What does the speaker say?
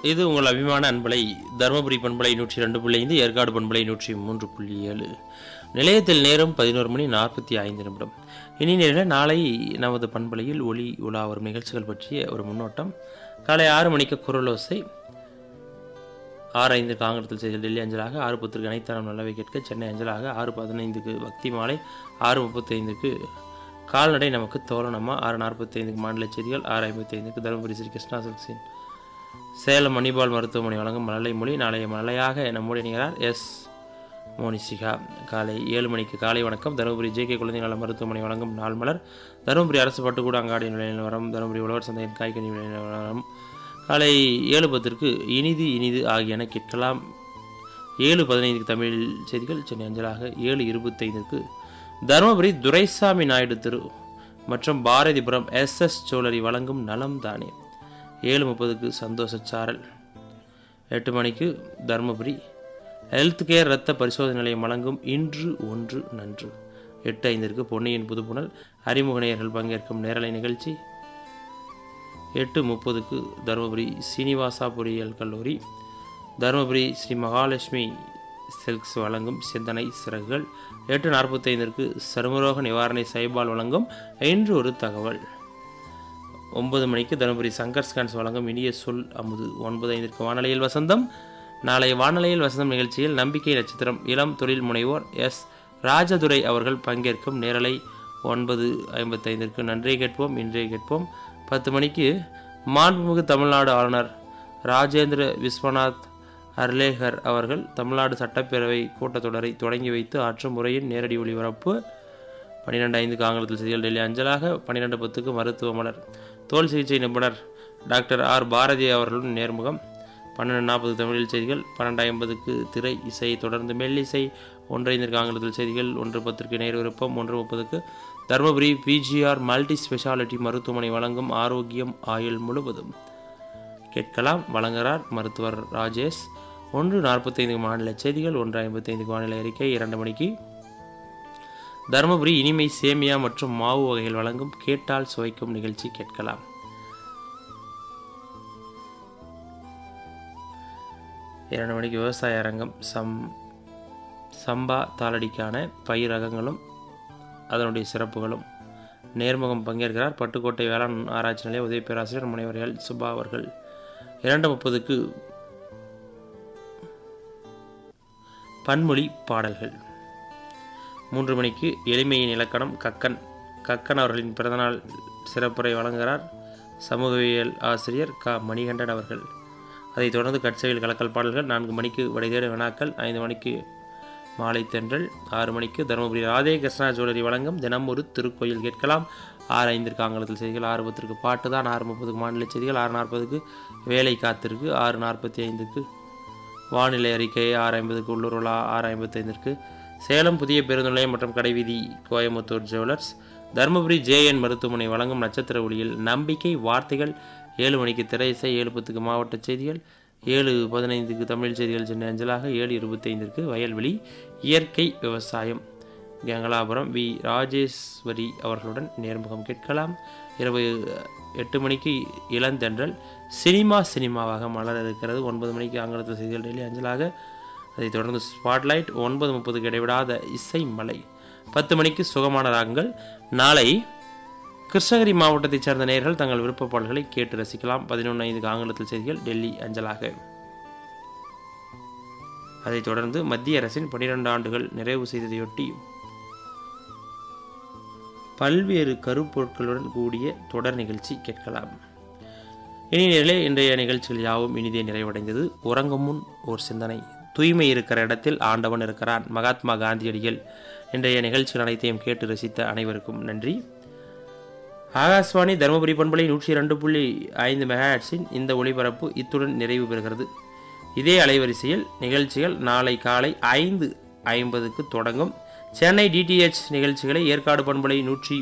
இது உங்கள் அபிமான அன்பலை தருமபுரி பண்பலை நூற்றி ரெண்டு புள்ளி ஐந்து ஏற்காடு பண்பலை நூற்றி மூன்று புள்ளி ஏழு நிலையத்தில் நேரம் பதினோரு மணி நாற்பத்தி ஐந்து நிமிடம் இனி நேரில் நாளை நமது பண்பலையில் ஒளி உலா வரும் நிகழ்ச்சிகள் பற்றிய ஒரு முன்னோட்டம் காலை ஆறு மணிக்கு குரலோசை ஆறு ஐந்து காங்கிரத்தில் செய்த டெல்லி அஞ்சலாக ஆறு பத்திற்கு அனைத்தாரம் நல்லவை கேட்க சென்னை அஞ்சலாக ஆறு பதினைந்துக்கு பக்தி மாலை ஆறு முப்பத்தைந்துக்கு கால்நடை நமக்கு தோரணமா ஆறு நாற்பத்தைந்துக்கு மாநில செய்திகள் ஆறு ஐம்பத்தைந்துக்கு தருமபுரி ஸ்ரீ கிருஷ்ணா சில்க்ஸின் சேலம் மணிபால் மருத்துவமனை வழங்கும் மழலை மொழி நாளைய மலையாக நம்முடைய நிகழார் எஸ் மோனிசிகா காலை ஏழு மணிக்கு காலை வணக்கம் தருமபுரி ஜே கே குழந்தை நல மருத்துவமனை வழங்கும் நாள் மலர் தருமபுரி அரசு பட்டுக்கூட அங்காடி நிலைய நிலவரம் தருமபுரி உழவர் சந்தையின் காய்கறி விலை நிலவரம் காலை ஏழு பத்திற்கு இனிது இனிது ஆகியன கேட்கலாம் ஏழு பதினைந்துக்கு தமிழ் செய்திகள் சென்னை அஞ்சலாக ஏழு இருபத்தைந்துக்கு தருமபுரி துரைசாமி நாயுடு திரு மற்றும் பாரதிபுரம் எஸ் எஸ் சோழரி வழங்கும் நலம் தானே ஏழு முப்பதுக்கு சந்தோஷ சாரல் எட்டு மணிக்கு தருமபுரி ஹெல்த் கேர் இரத்த பரிசோதனை நிலையம் வழங்கும் இன்று ஒன்று நன்று எட்டு ஐந்திற்கு பொன்னியின் புதுப்புணல் அறிமுக நேயர்கள் பங்கேற்கும் நேரலை நிகழ்ச்சி எட்டு முப்பதுக்கு தருமபுரி சீனிவாசா பொறியியல் கல்லூரி தருமபுரி ஸ்ரீ மகாலட்சுமி சில்க்ஸ் வழங்கும் சிந்தனை சிறகுகள் எட்டு நாற்பத்தைந்திற்கு சருமரோக நிவாரணை சைபால் வழங்கும் இன்று ஒரு தகவல் ஒன்பது மணிக்கு தருமபுரி சங்கர் ஸ்கான்ஸ் வழங்கும் இனிய சொல் அமுது ஒன்பது ஐந்திற்கு வானொலியில் வசந்தம் நாளைய வானொலியில் வசந்தம் நிகழ்ச்சியில் நம்பிக்கை நட்சத்திரம் இளம் தொழில் முனைவோர் எஸ் ராஜதுரை அவர்கள் பங்கேற்கும் நேரலை ஒன்பது ஐம்பத்தைந்திற்கு நன்றே கேட்போம் இன்றே கேட்போம் பத்து மணிக்கு மாண்புமிகு தமிழ்நாடு ஆளுநர் ராஜேந்திர விஸ்வநாத் அர்லேகர் அவர்கள் தமிழ்நாடு சட்டப்பேரவை கூட்டத்தொடரை தொடங்கி வைத்து ஆற்றும் முறையின் நேரடி ஒளிபரப்பு பன்னிரெண்டு ஐந்துக்கு ஆங்கிலத்தில் செய்திகள் டெல்லி அஞ்சலாக பன்னிரெண்டு பத்துக்கு மருத்துவ மலர் தோல் சிகிச்சை நிபுணர் டாக்டர் ஆர் பாரதி அவர்களுடன் நேர்முகம் பன்னெண்டு நாற்பது தமிழில் செய்திகள் பன்னெண்டு ஐம்பதுக்கு திரை இசை தொடர்ந்து மெல்லிசை ஒன்று ஐந்திற்கு ஆங்கிலத்தில் செய்திகள் ஒன்று பத்திற்கு நேர் விருப்பம் ஒன்று முப்பதுக்கு தருமபுரி பிஜிஆர் மல்டி ஸ்பெஷாலிட்டி மருத்துவமனை வழங்கும் ஆரோக்கியம் ஆயுள் முழுவதும் கேட்கலாம் வழங்குகிறார் மருத்துவர் ராஜேஷ் ஒன்று நாற்பத்தைந்து மாநில செய்திகள் ஒன்று ஐம்பத்தைந்துக்கு வானிலை அறிக்கை இரண்டு மணிக்கு தருமபுரி இனிமை சேமியா மற்றும் மாவு வகைகள் வழங்கும் கேட்டால் சுவைக்கும் நிகழ்ச்சி கேட்கலாம் இரண்டு மணிக்கு விவசாய அரங்கம் சம் சம்பா தாளடிக்கான பயிர் ரகங்களும் அதனுடைய சிறப்புகளும் நேர்முகம் பங்கேற்கிறார் பட்டுக்கோட்டை வேளாண் ஆராய்ச்சி நிலைய உதவி பேராசிரியர் முனைவர் எல் சுபா அவர்கள் இரண்டு முப்பதுக்கு பன்மொழி பாடல்கள் மூன்று மணிக்கு எளிமையின் இலக்கணம் கக்கன் கக்கன் அவர்களின் பிறந்தநாள் சிறப்புரை வழங்குகிறார் சமூகவியல் ஆசிரியர் க மணிகண்டன் அவர்கள் அதைத் தொடர்ந்து கட்சையில் கலக்கல் பாடல்கள் நான்கு மணிக்கு வடைதேடு வினாக்கள் ஐந்து மணிக்கு மாலை தென்றல் ஆறு மணிக்கு தருமபுரி ராதே கிருஷ்ணா ஜுவல்லரி வழங்கும் தினம் ஒரு திருக்கோயில் கேட்கலாம் ஆறு ஐந்திற்கு ஆங்கிலத்தில் செய்திகள் ஆறு பத்திற்கு பாட்டு தான் ஆறு முப்பதுக்கு மாநில செய்திகள் ஆறு நாற்பதுக்கு வேலை காத்திருக்கு ஆறு நாற்பத்தி ஐந்துக்கு வானிலை அறிக்கை ஆறு ஐம்பதுக்கு உள்ளூர் விழா ஆறு ஐம்பத்தைந்திற்கு சேலம் புதிய பேருந்து நிலையம் மற்றும் கடைவீதி கோயம்புத்தூர் ஜுவல்லர்ஸ் தருமபுரி ஜேஎன் மருத்துவமனை வழங்கும் நட்சத்திர ஒளியில் நம்பிக்கை வார்த்தைகள் ஏழு மணிக்கு திரையிசை ஏழு பத்துக்கு மாவட்ட செய்திகள் ஏழு பதினைந்துக்கு தமிழ் செய்திகள் சென்னை அஞ்சலாக ஏழு இருபத்தைந்திற்கு வயல்வெளி இயற்கை விவசாயம் கங்களாபுரம் வி ராஜேஸ்வரி அவர்களுடன் நேர்முகம் கேட்கலாம் இரவு எட்டு மணிக்கு இளந்தென்றல் சினிமா சினிமாவாக மலர் இருக்கிறது ஒன்பது மணிக்கு ஆங்கிலத்தில் செய்திகள் டெய்லி அஞ்சலாக அதைத் தொடர்ந்து ஸ்பாட்லைட் ஒன்பது முப்பதுக்கு இடைவிடாத இசை மலை பத்து மணிக்கு சுகமான ராகங்கள் நாளை கிருஷ்ணகிரி மாவட்டத்தைச் சேர்ந்த நேயர்கள் தங்கள் விருப்ப பாடல்களை கேட்டு ரசிக்கலாம் பதினொன்று ஐந்துக்கு ஆங்கிலத்தில் செய்திகள் டெல்லி அஞ்சலாக அதைத் தொடர்ந்து மத்திய அரசின் பனிரெண்டு ஆண்டுகள் நிறைவு செய்ததையொட்டி பல்வேறு கருப்பொருட்களுடன் கூடிய தொடர் நிகழ்ச்சி கேட்கலாம் இனி நிலை இன்றைய நிகழ்ச்சிகள் யாவும் இனிதே நிறைவடைந்தது உறங்கும் முன் ஓர் சிந்தனை தூய்மை இருக்கிற இடத்தில் ஆண்டவன் இருக்கிறான் மகாத்மா காந்தியடிகள் இன்றைய நிகழ்ச்சிகள் அனைத்தையும் கேட்டு ரசித்த அனைவருக்கும் நன்றி ஆகாஷ்வாணி தருமபுரி பண்பலை நூற்றி இரண்டு புள்ளி ஐந்து மெகாட்ஸின் இந்த ஒளிபரப்பு இத்துடன் நிறைவு பெறுகிறது இதே அலைவரிசையில் நிகழ்ச்சிகள் நாளை காலை ஐந்து ஐம்பதுக்கு தொடங்கும் சென்னை டிடிஹெச் நிகழ்ச்சிகளை ஏற்காடு பண்பலை நூற்றி